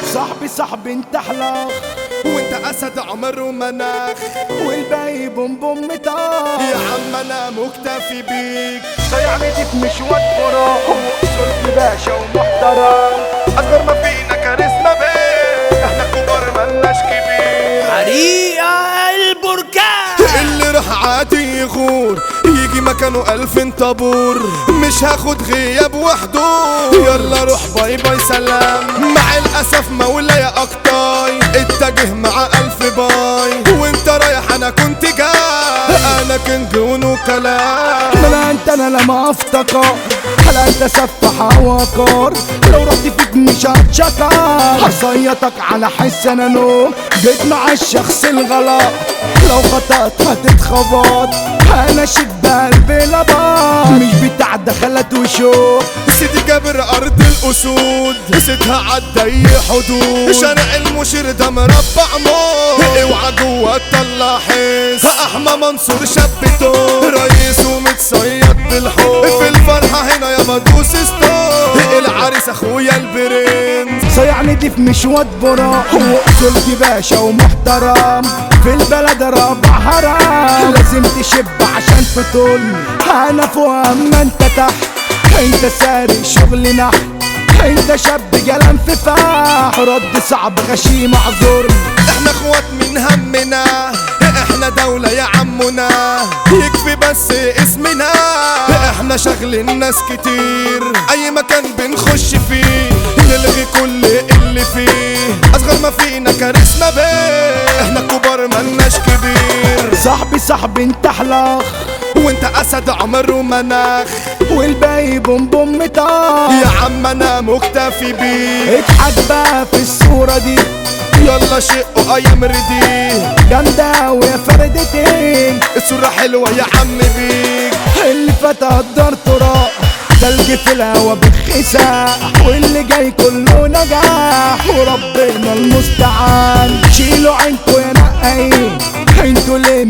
صاحبي صاحبي انت حلاق وانت اسد عمر ومناخ والباقي بوم بوم مطاق يا عم انا مكتفي بيك يعني دي مش واد فراق وصلت باشا ومحترم اصغر ما فينا كاريزما بيه احنا كبار ملناش كبير حريقة البركان اللي راح عادي يغور يجي مكانه ألف طابور مش هاخد غياب وحضور يلا روح باي باي سلام مع الأسف مولاي أقطاي اتجه مع ألف باي وانت رايح أنا كنت جاي أنا كينج ونو كلام لا انت انا لما افتكر هلا انت سفح وقار لو رحت فيك مش هتشكر هصيطك على حس انا نو جيت مع الشخص الغلط لو خطأت هتتخبط انا شد بقلبي لبط مش بتاع دخلت وشوق سيدي جابر أرض الأسود سيدها عدى حدود شارع المشير ده مربع موت اوعى جوه تطلع حس أحمى منصور شبته رئيس ومتصيد بالحب في الفرحة هنا يا مدوس ستار العريس أخويا البرنس صيعني دي في مشوات برا وقتلت باشا ومحترم في البلد رابع حرام لازم تشب عشان تطولني انا فوق اما انت تحت انت سارق شغل نحت انت شاب جلم في فاح رد صعب غشيم اعذرني احنا اخوات من همنا احنا دولة يا عمنا يكفي بس اسمنا احنا شغلين ناس كتير اي مكان بنخش فيه نلغي كل اللي فيه اصغر ما فينا كاريزما بيه احنا كبار ملناش كبير صاحبي صاحبي انت حلاق وانت اسد عمر ومناخ والباقي بوم بوم مطاق يا عم انا مكتفي بيك اضحك بقى في الصورة دي يلا شقوا ايام ردي جامدة ويا فردتين الصورة حلوة يا عم بيك اللي فات قدر تراب تلج في الهوا بتخساح واللي جاي كله نجاح وربنا المستعان شيلوا عينكوا يا نقايين انتوا ليه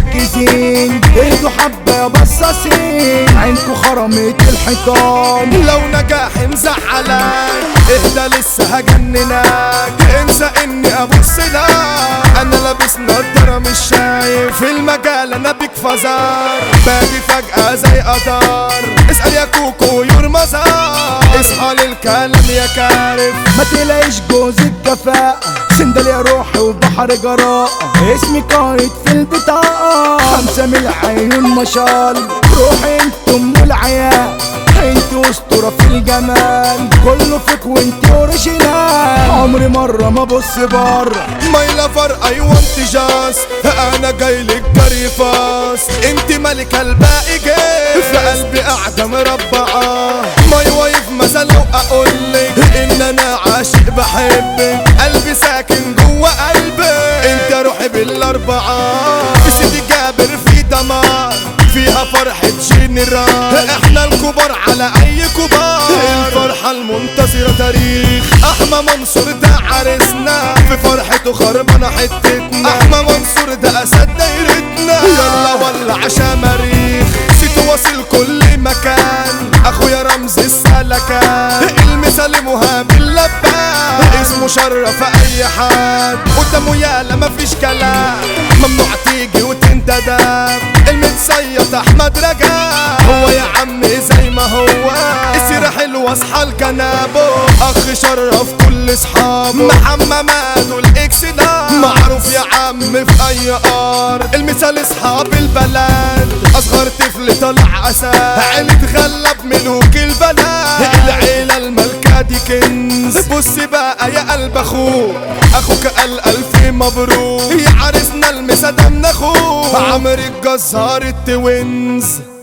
مركزين اهدوا حبة يا بصاصين عينكوا خرمت الحيطان لو نجاحي مزعلك اهدى لسه هجننك انسى اني ابص لك انا لابس نضاره مش شايف في المجال انا بيك فزار باجي فجأة زي قطار اسأل يا كوكو يور مزار اصحى للكلام يا كارف ما تلاقيش جوز الكفاءة سندل يا روحي وبحر جراء اسمي قايد في البطاقة خمسة من العيون ما شاء الله روحي انتم العيال انتوا اسطورة في الجمال كله فيك وانت اوريجينال عمري مرة ما ابص بره ماي لافر اي ونت جاس انا جاي لك جري فاس انت ملكة الباقي جاي في قلبي قاعدة مربعة ماي وايف مثلا لو اقول لك ان انا عاشق بحبك قلبي ساكن جوه قلبك انت روحي بالاربعة في سيدي جابر في دمار فيها فرحة جنرال احنا الكبار على اي كبار الفرحة المنتظرة تاريخ احمى منصور ده عرسنا في فرحته خربانة حتتنا احمى منصور ده اسد دايرتنا يلا ولع شماريخ سيتو واصل كل مكان اخويا رمز السلكان المثال مهاب اللبان اسمه شرف اي حد قدامه يالا مفيش كلام ممنوع تيجي وتنددم المتصيط احمد رجب هو يا عم زي ما هو السيرة حلوة اصحى الكنابو اخ شرف كل اصحابه محمد والاكس ده معروف يا عم في اي ار المثال اصحاب البلد اصغر طفل طلع اسد عيلة تغلب ملوك البلد العيلة الملكة دي كنز بص بقى يا قلب اخوك اخوك قال الف مبروك يا عرسنا المسا ده من اخوك عمرو الجزار التوينز